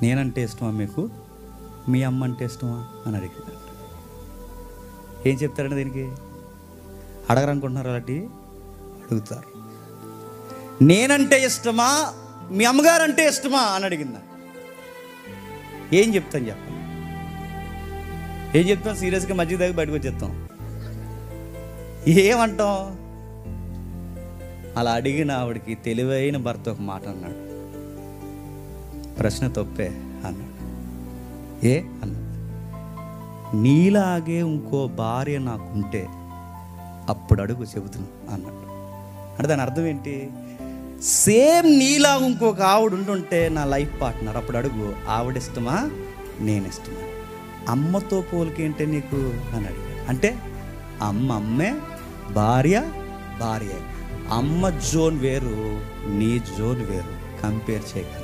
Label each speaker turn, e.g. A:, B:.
A: నేనంటే ఇష్టమా మీకు మీ అమ్మ అంటే ఇష్టమా అని అడిగాడు ఏం చెప్తారండి దీనికి అడగరనుకుంటున్నారు అలాంటి అడుగుతారు నేనంటే ఇష్టమా మీ అమ్మగారు అంటే ఇష్టమా అని అడిగిందా ఏం చెప్తాను చెప్పండి ఏం చెప్తాం సీరియస్గా మధ్య దగ్గర బయటకు వచ్చేస్తాం ఏమంటాం అలా అడిగిన ఆవిడకి తెలివైన భర్త ఒక మాట అన్నాడు ప్రశ్న తప్పే అన్నాడు ఏ అన్నాడు నీలాగే ఇంకో భార్య నాకుంటే అప్పుడు అడుగు చెబుతున్నా అన్నాడు అంటే దాని అర్థం ఏంటి సేమ్ నీలా ఇంకొక ఆవిడ ఉంటుంటే నా లైఫ్ పార్ట్నర్ అప్పుడు అడుగు ఆవిడ ఇష్టమా నేను ఇష్టమా అమ్మతో పోలికేంటే నీకు అని అడిగాడు అంటే అమ్మ అమ్మే భార్య భార్య అమ్మ జోన్ వేరు నీ జోన్ వేరు కంపేర్ చేయగలరు